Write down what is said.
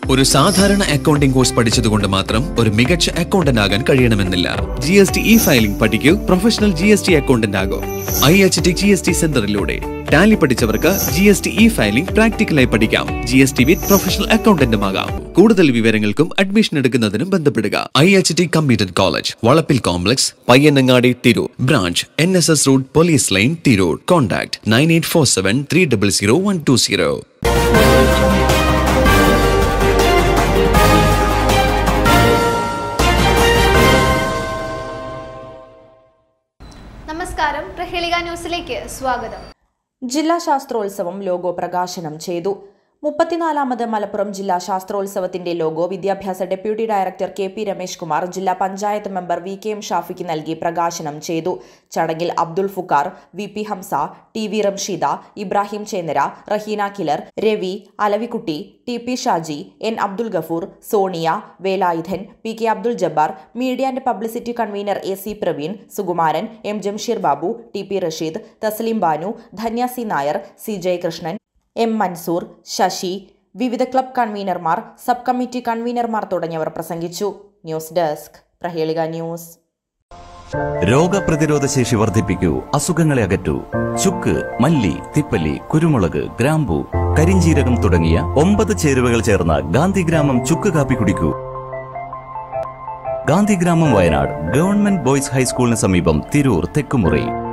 ഒരു സാധാരണ accounting course പഠിച്ചതുകൊണ്ട് മാത്രം ഒരു മികച്ച അക്കൗണ്ടന്റ് ആകാൻ കഴിയണമെന്നില്ല G S T E filing പഠിക്കൂ professional G S T accountant ആകൂ I H T G S T സെന്ററിലൂടെ ടാലി പഠിച്ചവർക്ക് G S T E filing പ്രാക്ടിക്കലായി പഠിക്കാം G S T with professional അക്കൗണ്ടന്റുമാകാം കൂടുതൽ വിവരങ്ങൾക്കും അഡ്മിഷൻ എടുക്കുന്നതിനും ബന്ധപ്പെടുക I H T computer college Valappil complex Payyanangadi Tirur branch N S S road police line Tirur contact nine eight four seven three double zero one two zero നമസ്കാരം പ്രഹേളിക ന്യൂസിലേക്ക് സ്വാഗതം ജില്ലാ ശാസ്ത്രോത്സവം ലോഗോ പ്രകാശനം ചെയ്തു മുപ്പത്തിനാലാമത് മലപ്പുറം ജില്ലാ ശാസ്ത്രോത്സവത്തിന്റെ ലോഗോ വിദ്യാഭ്യാസ deputy director K P Ramesh Kumar ജില്ലാ panchayat member V K M ഷാഫിക്ക് നൽകി പ്രകാശനം ചെയ്തു ചടങ്ങിൽ Abdul Fukkar V P Hamza T V Ramsheeda Ibrahim Chennara Raheena Kilar Ravi Alavikutty T P Shaji N Abdul Gafoor Sonia Velayudhan P K Abdul Jabbar media and publicity convener A C Praveen Sukumaran M Jamsheer Babu T P Rasheed Thaslim Banu Dhanya C Nair C Jayakrishnan M Mansoor Sasi വിവിധ ക്ലബ് കൺവീനർമാർ sub committee കൺവീനർമാർ തുടങ്ങിയവർ പ്രസംഗിച്ചു ന്യൂസ് ഡെസ്ക് പ്രഹേളിക ന്യൂസ് രോഗപ്രതിരോധ ശേഷി വർദ്ധിപ്പിക്കൂ അസുഖങ്ങളെ അകറ്റൂ ചുക്ക് മല്ലി തിപ്പല്ലി കുരുമുളക് ഗ്രാമ്പു കരിഞ്ചീരകം തുടങ്ങിയ ഒമ്പത് ചേരുവകൾ ചേർന്ന ഗാന്ധിഗ്രാമം ചുക്ക് കാപ്പി കുടിക്കൂ ഗാന്ധിഗ്രാമം വയനാട് ഗവൺമെന്റ് ബോയ്സ് ഹൈസ്കൂളിന് സമീപം തിരൂർ തെക്കുമുറി